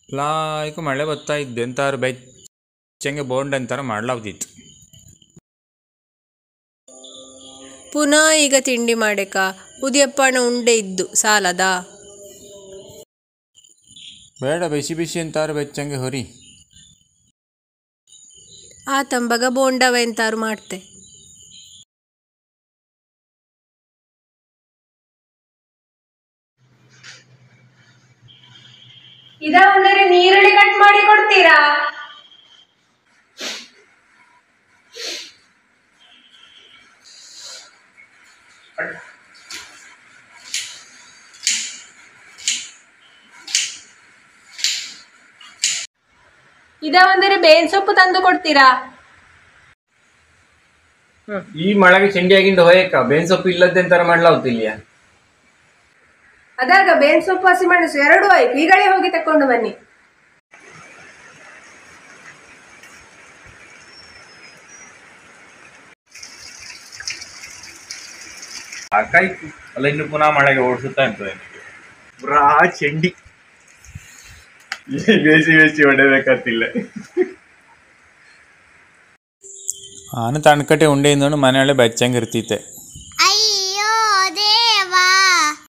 ಲಾಯ್ಕು ಮಳೆ ಬರ್ತಾ ಇದ್ದು ಎಂತಾರು ಬೆಚ್ಚಂಗೆ ಬೋಂಡ್ ಅಂತಾರ ಮಾಡ್ಲಾಗ್ತಿತ್ತು ಪುನಃ ಈಗ ತಿಂಡಿ ಮಾಡಕ ಉದಿಯಪ್ಪನ ಉಂಡೆ ಇದ್ದು ಸಾಲದಾ ಬೇಡ ಬಿಸಿ ಬಿಸಿ ಅಂತಾರು ಬೆಚ್ಚಂಗೆ ಹೊರಿ ಆ ತಂಬಗ ಬೋಂಡವ ಎಂತಾರು ಮಾಡ್ತೆ ಇದ ಒಂದರೆ ನೀರುಳ್ಳಿ ಕಟ್ ಮಾಡಿ ಕೊಡ್ತೀರಾ ಇದ ಒಂದರೆ ಬೇವಿನ ಸೊಪ್ಪು ತಂದು ಕೊಡ್ತೀರಾ ಈ ಮಳೆಗೆ ಚೆಂಡಿಯಾಗಿಂದ ಹೋಯಕ್ಕ ಬೇನ್ ಸೊಪ್ಪು ಇಲ್ಲದಂತಾರ ಮಾಡ್ಲಾಗ್ತಿಲ್ಯಾ ಅದಾಗ ಬೇವಿನ ಸೊಪ್ಪು ಹಸಿಮೆಣಸು ಎರಡೂ ಆಯ್ತು ಈಗಲೇ ಹೋಗಿ ತಕೊಂಡು ಬನ್ನಿ ಸಾಕಾಯ್ತು ಅಲ್ಲ ಇನ್ನು ಪುನಃ ಮಳೆಗೆ ಓಡಿಸುತ್ತಾ ಇರ್ತದೆ ಬ್ರಾ ಚೆಂಡಿ ಬೇಸಿ ಬೇಸಿ ಹೊಡೆಬೇಕಂತಿಲ್ಲ ನಾನು ತಣ್ಕಟ್ಟೆ ಉಂಡೆಯಿಂದನು ಮನೆಯೊಳಗೆ ಬೆಚ್ಚಂಗೆ ಇರ್ತಿತ್ತೆ ಅಯ್ಯೋ ದೇವಾ